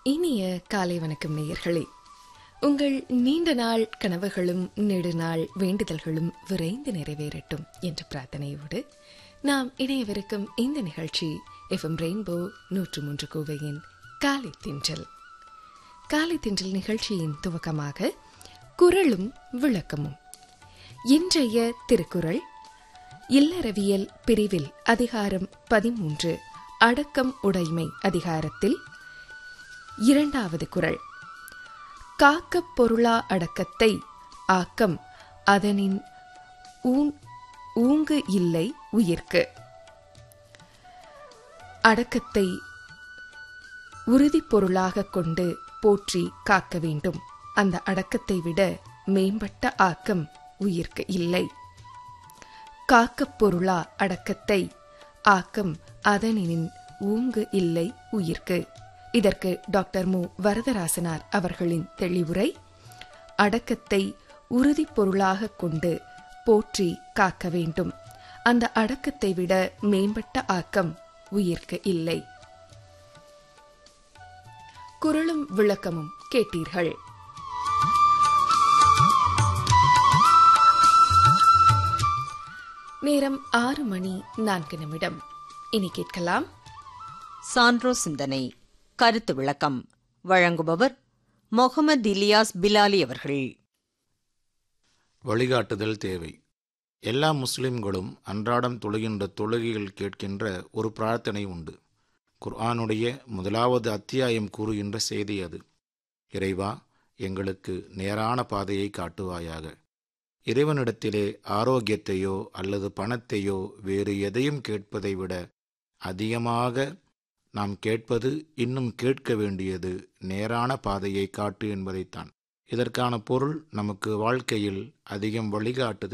இனிய காலை வணக்கம் நேயர்களே உங்கள் நீண்ட நாள் கனவுகளும் நெடுநாள் வேண்டுதல்களும் விரைந்து நிறைவேறட்டும் என்ற பிரார்த்தனையோடு நாம் இணையவிருக்கும் இந்த நிகழ்ச்சி எஃப்எம் ரெயின்போ நூற்று மூன்று கோவையின் காலை தின்றல் காலை தின்றல் நிகழ்ச்சியின் துவக்கமாக குரலும் விளக்கமும் இன்றைய திருக்குறள் இல்லறவியல் பிரிவில் அதிகாரம் பதிமூன்று அடக்கம் உடைமை அதிகாரத்தில் இரண்டாவது குறள் காக்கப் பொருளா அடக்கத்தை ஆக்கம் அதனின் ஊங்- ஊங்கு இல்லை உயிர்க்கு அடக்கத்தை உறுதிப் பொருளாக கொண்டு போற்றி காக்க வேண்டும் அந்த அடக்கத்தை விட மேம்பட்ட ஆக்கம் உயிர்க்கு இல்லை காக்கப் பொருளா அடக்கத்தை ஆக்கம் அதனின் ஊங்கு இல்லை உயிர்க்கு இதற்கு டாக்டர் மு வரதராசனார் அவர்களின் தெளிவுரை அடக்கத்தை உறுதிப் பொருளாக கொண்டு போற்றி காக்க வேண்டும் அந்த அடக்கத்தை விட மேம்பட்ட ஆக்கம் உயிர்க்கு இல்லை குரலும் விளக்கமும் கேட்டீர்கள் நேரம் ஆறு மணி நான்கு நிமிடம் இனி கேட்கலாம் சான்றோ சிந்தனை கருத்து விளக்கம் வழங்குபவர் முகமது இலியாஸ் பிலாலி அவர்கள் வழிகாட்டுதல் தேவை எல்லா முஸ்லிம்களும் அன்றாடம் தொழுகின்ற தொழுகைகள் கேட்கின்ற ஒரு பிரார்த்தனை உண்டு குர்ஆனுடைய முதலாவது அத்தியாயம் கூறுகின்ற செய்தி அது இறைவா எங்களுக்கு நேரான பாதையை காட்டுவாயாக இறைவனிடத்திலே ஆரோக்கியத்தையோ அல்லது பணத்தையோ வேறு எதையும் கேட்பதை விட அதிகமாக நாம் கேட்பது இன்னும் கேட்க வேண்டியது நேரான பாதையை காட்டு என்பதைத்தான் இதற்கான பொருள் நமக்கு வாழ்க்கையில் அதிகம் வழிகாட்டுதல்